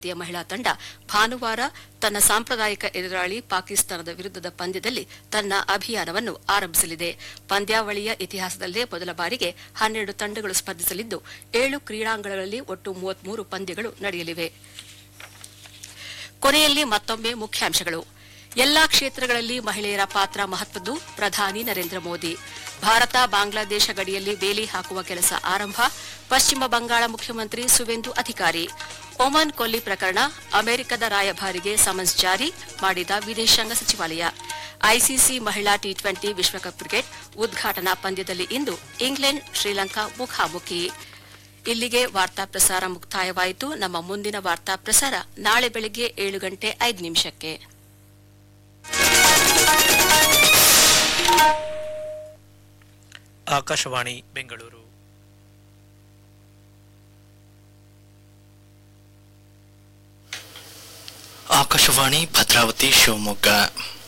ಭಾರತೀಯ ಮಹಿಳಾ ತಂಡ ಭಾನುವಾರ ತನ್ನ ಸಾಂಪ್ರದಾಯಿಕ ಎದುರಾಳಿ ಪಾಕಿಸ್ತಾನದ ವಿರುದ್ಧದ ಪಂದ್ಯದಲ್ಲಿ ತನ್ನ ಅಭಿಯಾನವನ್ನು ಆರಂಭಿಸಲಿದೆ ಪಂದ್ಯಾವಳಿಯ ಇತಿಹಾಸದಲ್ಲೇ ಮೊದಲ ಬಾರಿಗೆ ಹನ್ನೆರಡು ತಂಡಗಳು ಸ್ಪರ್ಧಿಸಲಿದ್ದು ಏಳು ಕ್ರೀಡಾಂಗಣಗಳಲ್ಲಿ ಒಟ್ಟು ಮೂವತ್ಮೂರು ಪಂದ್ಯಗಳು ನಡೆಯಲಿವೆ ಕೊನೆಯಲ್ಲಿ ಮತ್ತೊಮ್ಮೆ ಮುಖ್ಯಾಂಶಗಳು ಎಲ್ಲಾ ಕ್ಷೇತ್ರಗಳಲ್ಲಿ ಮಹಿಳೆಯರ ಪಾತ್ರ ಮಹತ್ವದ್ದು ಪ್ರಧಾನಿ ನರೇಂದ್ರ ಮೋದಿ ಭಾರತ ಬಾಂಗ್ಲಾದೇಶ ಗಡಿಯಲ್ಲಿ ಬೇಲಿ ಹಾಕುವ ಕೆಲಸ ಆರಂಭ ಪಶ್ಚಿಮ ಬಂಗಾಳ ಮುಖ್ಯಮಂತ್ರಿ ಸುವೆಂದು ಅಧಿಕಾರಿ ಒಮನ್ ಕೊಲ್ಲಿ ಪ್ರಕರಣ ಅಮೆರಿಕದ ರಾಯಭಾರಿಗೆ ಸಮನ್ಸ್ ಜಾರಿ ಮಾಡಿದ ವಿದೇಶಾಂಗ ಸಚಿವಾಲಯ ಐಸಿಸಿ ಮಹಿಳಾ ಟಿ ಟ್ವೆಂಟಿ ವಿಶ್ವಕಪ್ ಕ್ರಿಕೆಟ್ ಉದ್ಘಾಟನಾ ಪಂದ್ಯದಲ್ಲಿ ಇಂದು ಇಂಗ್ಲೆಂಡ್ ಶ್ರೀಲಂಕಾ ಮುಖಾಮುಖಿ ಇಲ್ಲಿಗೆ ವಾರ್ತಾ ಪ್ರಸಾರ ಮುಕ್ತಾಯವಾಯಿತು ನಮ್ಮ ಮುಂದಿನ ವಾರ್ತಾ ಪ್ರಸಾರ ನಾಳೆ ಬೆಳಗ್ಗೆ ಏಳು ಗಂಟೆ ಐದು ನಿಮಿಷಕ್ಕೆ ಆಕಾಶವಾಣಿ ಬೆಂಗಳೂರು ಆಕಾಶವಾಣಿ ಭದ್ರಾವತಿ ಶಿವಮೊಗ್ಗ